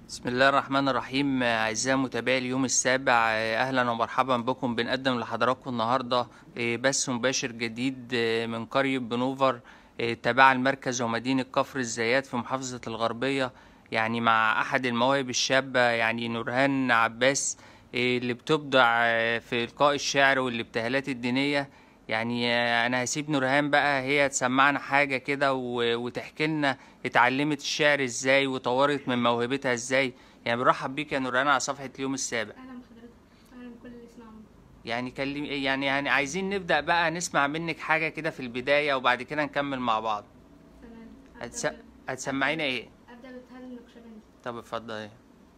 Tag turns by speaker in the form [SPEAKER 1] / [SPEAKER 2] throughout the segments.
[SPEAKER 1] بسم الله الرحمن الرحيم أعزائي متابعي اليوم السابع أهلا ومرحبا بكم بنقدم لحضراتكم النهاردة بث مباشر جديد من قرية بنوفر تبع المركز ومدينة كفر الزيات في محافظة الغربية يعني مع أحد المواهب الشابة يعني نورهان عباس اللي بتبدع في إلقاء الشعر والابتهالات الدينية يعني أنا هسيب نورهان بقى هي تسمعنا حاجة كده و- وتحكي لنا اتعلمت الشعر ازاي وطورت من موهبتها ازاي يعني بنرحب بيك يا نورهان على صفحة اليوم السابع
[SPEAKER 2] اهلا بحضرتك اهلا بكل اللي يسمعونا
[SPEAKER 1] يعني كلم يعني يعني عايزين نبدأ بقى نسمع منك حاجة كده في البداية وبعد كده نكمل مع بعض
[SPEAKER 2] تمام
[SPEAKER 1] هتس...
[SPEAKER 2] ابدا
[SPEAKER 1] هتسمعينا ايه
[SPEAKER 2] ابدا بتهل النقشبندي
[SPEAKER 1] طب اتفضلي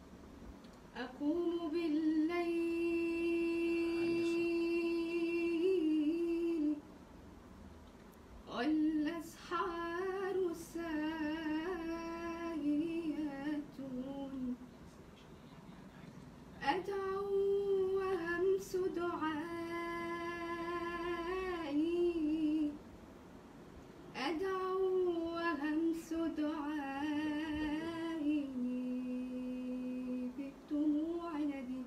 [SPEAKER 2] اقوم بالليل والاسحار ساجية أدعو وهمس دعائي أدعو وهمس دعائي بالدموع ندي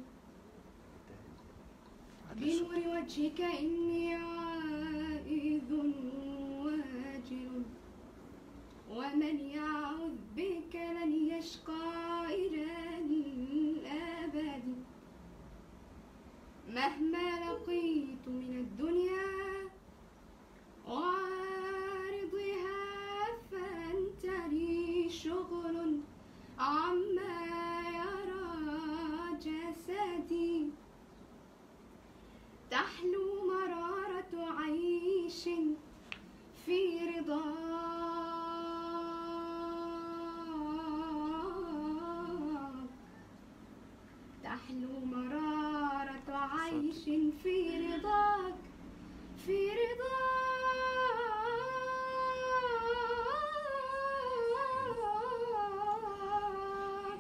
[SPEAKER 2] بنور وجهك إني عائذ واجل ومن يعوذ بك لن يشقى إلى الأبد مهما لقيت من الدنيا وعارضها فأنت لي شغل عما يرى جسدي تحلو مرارة عيش في رضاك تحلو مرارة عيش في رضاك في رضاك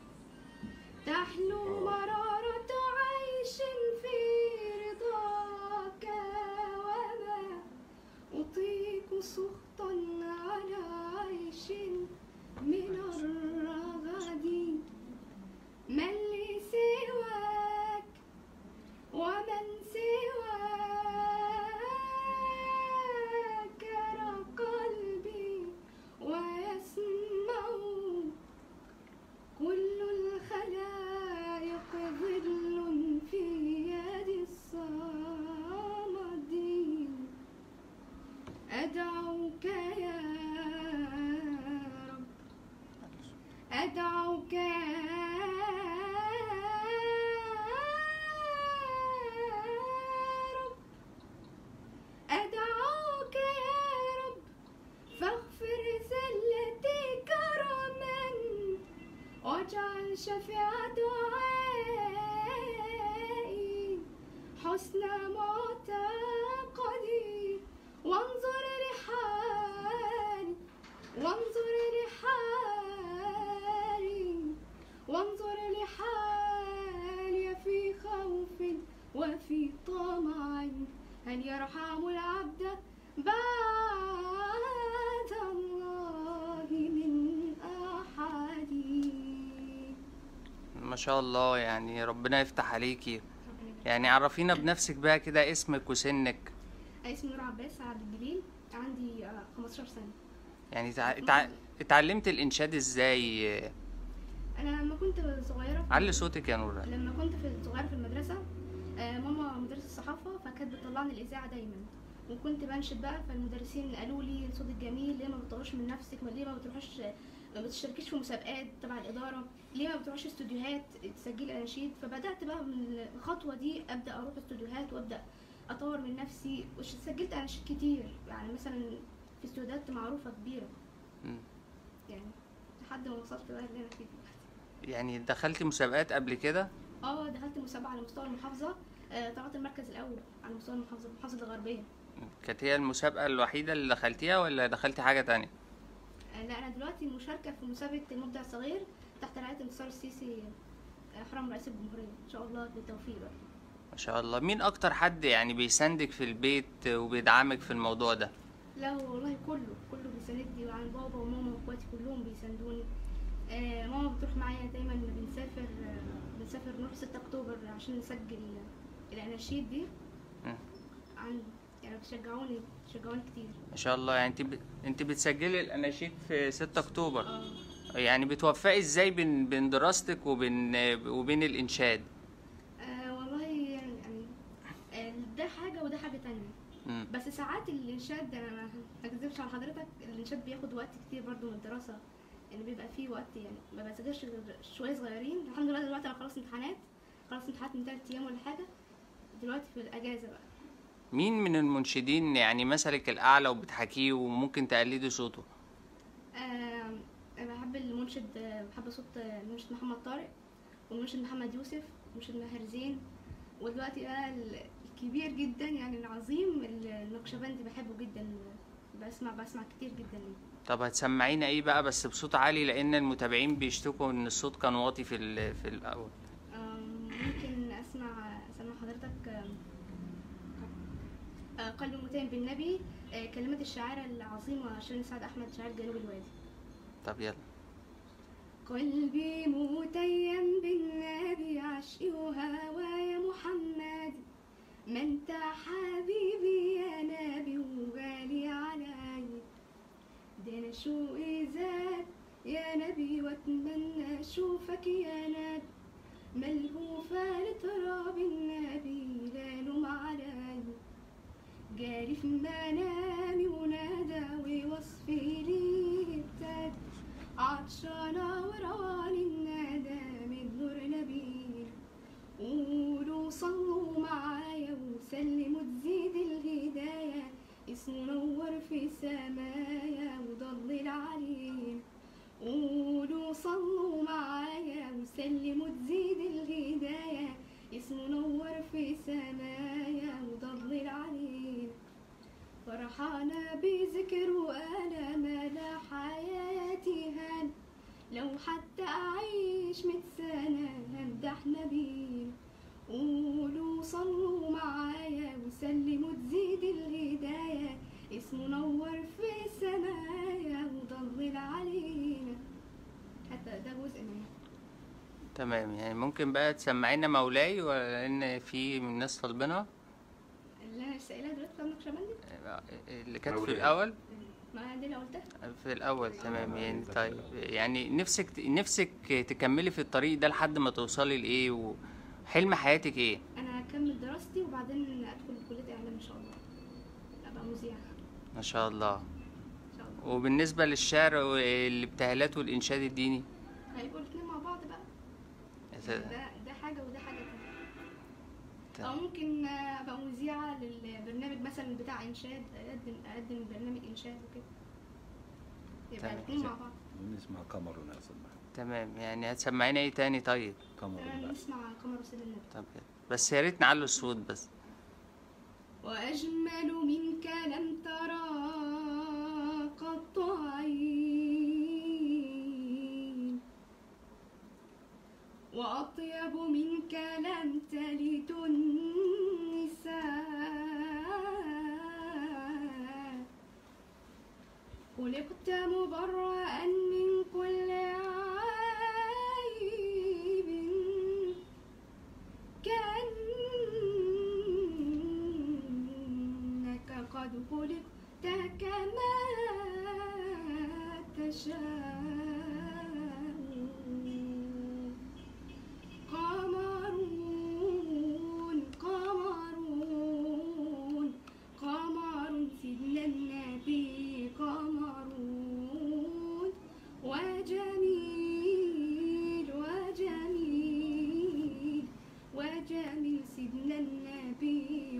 [SPEAKER 2] تحلو مرارة عيش في رضاك وما أطيق سخطا على عيش من الرغد من لي سواك ومن سواك يرى قلبي ويسمع كل الخلائق ظل في يد الصمد أدعوك يا رب أدعوك يا رب أدعوك يا رب فاغفر زلتي كرما واجعل شفيع دعائي حسن معتقدي وانظر لحالي وانظر لحالي وانظر لحالي في خوف وفي طمع هل يرحم العبد بعد الله من أحد
[SPEAKER 1] ما شاء الله يعني ربنا يفتح عليكي يعني عرفينا بنفسك بقى كده اسمك وسنك
[SPEAKER 2] اسمي نور عباس عبد الجليل عندي آه، 15 سنة
[SPEAKER 1] يعني تع... تع... اتعلمت الإنشاد ازاي
[SPEAKER 2] أنا لما كنت صغيرة في-
[SPEAKER 1] علي صوتك يا نورهان
[SPEAKER 2] لما كنت في صغيرة في المدرسة آه، ماما مدرسة الصحافة فكانت بتطلعني الإذاعة دايما وكنت بنشد بقى فالمدرسين قالوا لي الصوت الجميل ليه ما بتطورش من نفسك ما ليه ما بتروحش ما بتشتركيش في مسابقات تبع الإدارة ليه ما بتروحش استوديوهات تسجلي أناشيد فبدأت بقى من الخطوة دي أبدأ أروح استوديوهات وأبدأ أطور من نفسي وسجلت أناشيد كتير يعني مثلا في استوديوهات معروفة كبيرة
[SPEAKER 1] مم.
[SPEAKER 2] يعني لحد ما وصلت بقى اللي أنا فيه دلوقتي
[SPEAKER 1] يعني دخلتي مسابقات قبل كده
[SPEAKER 2] اه دخلت مسابقة على مستوى المحافظة آه، طلعت المركز الأول على مستوى المحافظة المحافظة الغربية
[SPEAKER 1] كانت هي المسابقة الوحيدة اللي دخلتيها ولا دخلتي حاجة تانية
[SPEAKER 2] آه، لا أنا دلوقتي مشاركة في مسابقة المبدع الصغير تحت رعاية انتصار السيسي آه، حرم رئيس الجمهورية إن شاء الله بالتوفيق بقى
[SPEAKER 1] ما شاء الله مين اكتر حد يعني بيساندك في البيت وبيدعمك في الموضوع ده
[SPEAKER 2] لا والله كله كله بيساندني وعن بابا وماما واخواتي كلهم بيساندوني آه، ماما بتروح معايا دايما بنسافر آه، بنسافر نروح 6 اكتوبر عشان نسجل الاناشيد دي
[SPEAKER 1] مم.
[SPEAKER 2] عن يعني بتشجعوني بتشجعوني كتير
[SPEAKER 1] ما شاء الله يعني انت ب... انت بتسجلي الاناشيد في 6 اكتوبر
[SPEAKER 2] اه
[SPEAKER 1] يعني بتوفقي ازاي بين بين دراستك وبين وبين الانشاد
[SPEAKER 2] آه، والله يعني آه، ده حاجه وده حاجه تانية
[SPEAKER 1] مم.
[SPEAKER 2] بس ساعات الانشاد انا ما هكذبش على حضرتك الانشاد بياخد وقت كتير برضو من الدراسه يعني بيبقى فيه وقت يعني ما بذاكرش غير شويه صغيرين الحمد لله دلوقتي انا خلاص امتحانات خلاص امتحانات من تلات ايام ولا حاجه دلوقتي في الاجازه بقى
[SPEAKER 1] مين من المنشدين يعني مثلك الاعلى وبتحكيه وممكن تقلدي صوته
[SPEAKER 2] آه، انا بحب المنشد آه، بحب صوت آه، المنشد محمد طارق والمنشد محمد يوسف والمنشد ماهر زين ودلوقتي بقى ال- الكبير جدا يعني العظيم النقشبندي بحبه جدا بسمع بسمع كتير جدا ليه
[SPEAKER 1] طب هتسمعينا ايه بقى بس بصوت عالي لان المتابعين بيشتكوا ان الصوت كان واطي في ال... في الاول
[SPEAKER 2] آم، ممكن اسمع اسمع حضرتك آم، آه، قلب متيم بالنبي آه، كلمات الشاعرة العظيمة شيرين سعد أحمد شاعر جنوب الوادي
[SPEAKER 1] طب يلا
[SPEAKER 2] قلبي متيم بالنبي عشقي وهوايا محمد ما انت حبيبي يا نبي وغالي علي ده انا شوقي زاد يا نبي واتمنى اشوفك يا نبي ملهوفة لتراب النبي لا لوم علي جاري في منامي ونادى ووصفي لي ابتدى عطشانة ورواني الندى من نور نبيل قولوا صلوا معايا وسلموا تزيد الهداية اسمه نور في سمايا وضلل علينا قولوا صلوا معايا وسلموا تزيد الهداية اسمه نور في سمايا وضلل علينا فرحانة بذكر وأنا ملا حياتي هان لو حتى أعيش ميت سنة همدح نبيل قولوا صلوا معايا وسلموا تزيد الهداية اسمه نور في سمايا وضلل علينا حتى ده جزء منه
[SPEAKER 1] تمام يعني ممكن بقى تسمعينا مولاي ولا ان في من الناس طالبينها
[SPEAKER 2] اللي أنا سائلها دلوقتي بتاع النقشبندي
[SPEAKER 1] اللي كانت في
[SPEAKER 3] مولاي.
[SPEAKER 1] الاول
[SPEAKER 2] ما دي اللي قلتها
[SPEAKER 1] في الاول تمام يعني طيب يعني نفسك نفسك تكملي في الطريق ده لحد ما توصلي لايه وحلم حياتك ايه
[SPEAKER 2] أنا هكمل دراستي وبعدين أدخل كلية إعلام إن شاء الله أبقى مذيعة
[SPEAKER 1] ما شاء الله
[SPEAKER 2] إن شاء الله
[SPEAKER 1] وبالنسبة للشعر والابتهالات والإنشاد الديني
[SPEAKER 2] هيبقوا الاتنين مع بعض بقى ده ده حاجة وده حاجة تانية أو ممكن آه، أبقى مذيعة للبرنامج مثلا بتاع إنشاد أقدم أقدم برنامج إنشاد وكده يبقى
[SPEAKER 1] تمام.
[SPEAKER 2] الاتنين مع بعض
[SPEAKER 3] نسمع قمرنا يا صباح
[SPEAKER 1] تمام يعني هتسمعينا ايه تاني طيب
[SPEAKER 2] تمام
[SPEAKER 3] قمرنا
[SPEAKER 2] نسمع قمر رسول النبي
[SPEAKER 1] طب يلا. بس يا ريت نعلوا الصوت بس
[SPEAKER 2] وأجمل منك لم ترى قط عين وأطيب منك لم تلد النساء خلقت مبرأ من كل عيب كأنك قد خلقت كما تشاء قمرون قمرون قمر سيدنا النبي قمرون وجميل وجميل وجميل سيدنا النبي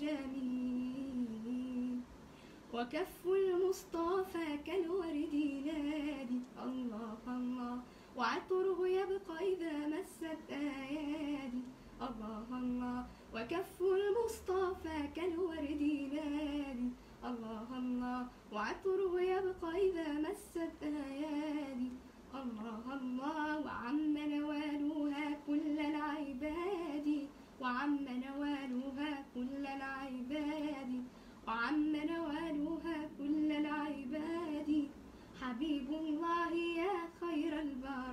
[SPEAKER 2] وجميل وكف المصطفى كالورد ينادي الله الله وعطره يبقى إذا مست أيادي الله الله وكف المصطفى كالورد ينادي الله الله وعطره يبقى إذا مست أيادي الله الله وعم نوالها كل العباد وعم نوالها كل العباد وعم نوالها كل العباد حبيب الله يا خير البعاد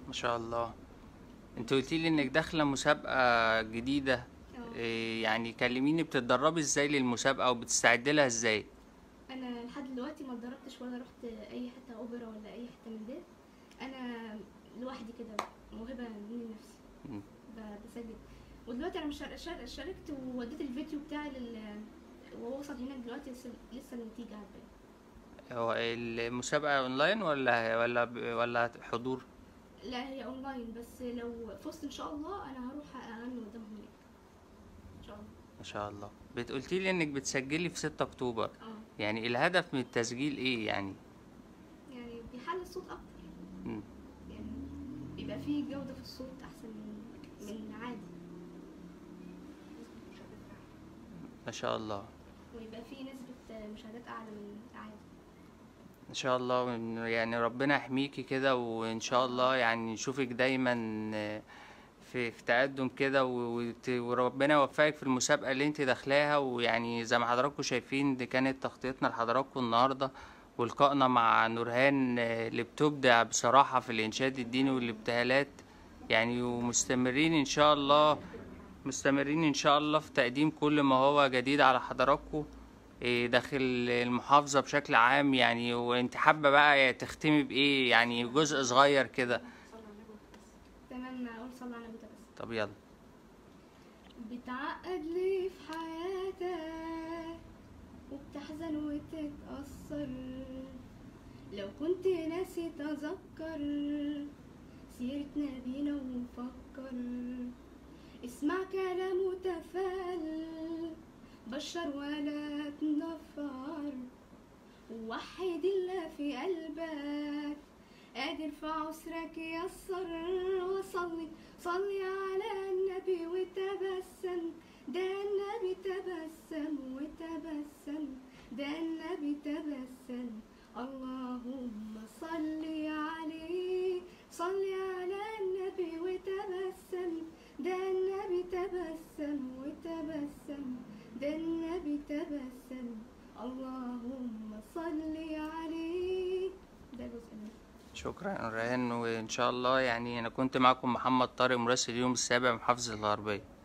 [SPEAKER 1] ما شاء الله انت قلتي لي انك داخله مسابقه جديده
[SPEAKER 2] اه
[SPEAKER 1] إيه يعني كلميني بتتدربي ازاي للمسابقه وبتستعدي لها ازاي
[SPEAKER 2] انا لحد دلوقتي ما اتدربتش ولا رحت اي حته اوبرا ولا اي حته من ده انا لوحدي كده موهبه مني لنفسي
[SPEAKER 1] مم.
[SPEAKER 2] ب- بسجل ودلوقتي انا مش شار- شار- شاركت ووديت الفيديو بتاعي لل ووصل هناك دلوقتي لسه لسه النتيجه عارفه
[SPEAKER 1] هو المسابقه اونلاين ولا ولا ولا حضور
[SPEAKER 2] لا هي اونلاين بس لو فزت ان شاء الله انا هروح اغني قدامهم هناك ان شاء الله
[SPEAKER 1] ما شاء الله بتقولتي لي انك بتسجلي في 6 اكتوبر
[SPEAKER 2] اه
[SPEAKER 1] يعني الهدف من التسجيل ايه يعني
[SPEAKER 2] يعني بيحل الصوت اكتر
[SPEAKER 1] مم.
[SPEAKER 2] يعني بيبقى فيه جوده في الصوت احسن من من عادي
[SPEAKER 1] ما شاء الله
[SPEAKER 2] ويبقى فيه نسبه مشاهدات اعلى من عادي
[SPEAKER 1] ان شاء الله وإن- يعني ربنا يحميكي كده وان شاء الله يعني نشوفك دايما في في تقدم كده و- وت- وربنا يوفقك في المسابقة اللي انت داخلاها ويعني زي ما حضراتكم شايفين دي كانت تغطيتنا لحضراتكم النهاردة ولقائنا مع نورهان آه، اللي بتبدع بصراحة في الإنشاد الديني والابتهالات يعني ومستمرين إن شاء الله مستمرين إن شاء الله في تقديم كل ما هو جديد على حضراتكم إيه، داخل المحافظة بشكل عام يعني وانت حابة بقى تختمي بإيه يعني جزء صغير كده
[SPEAKER 2] تمام اقول صلى على النبي بس
[SPEAKER 1] طب يلا
[SPEAKER 2] بتعقد لي في حياتك وبتحزن وتتأثر لو كنت ناسي تذكر سيرة نبينا وفكر اسمع كلام وتفال بشر ولا تنفر ووحد الله في قلبك قادر في عسرك يسر وصلي صلي على النبي وتبسم ده النبي تبسم وتبسم ده النبي تبسم اللهم صلي عليه صلي على النبي وتبسم ده النبي تبسم وتبسم ده النبي تبسم اللهم صلي عليه ده جزء منه
[SPEAKER 1] شكرا يا نورهان وإن شاء الله يعني أنا كنت معكم محمد طارق مراسل اليوم السابع محافظة الغربية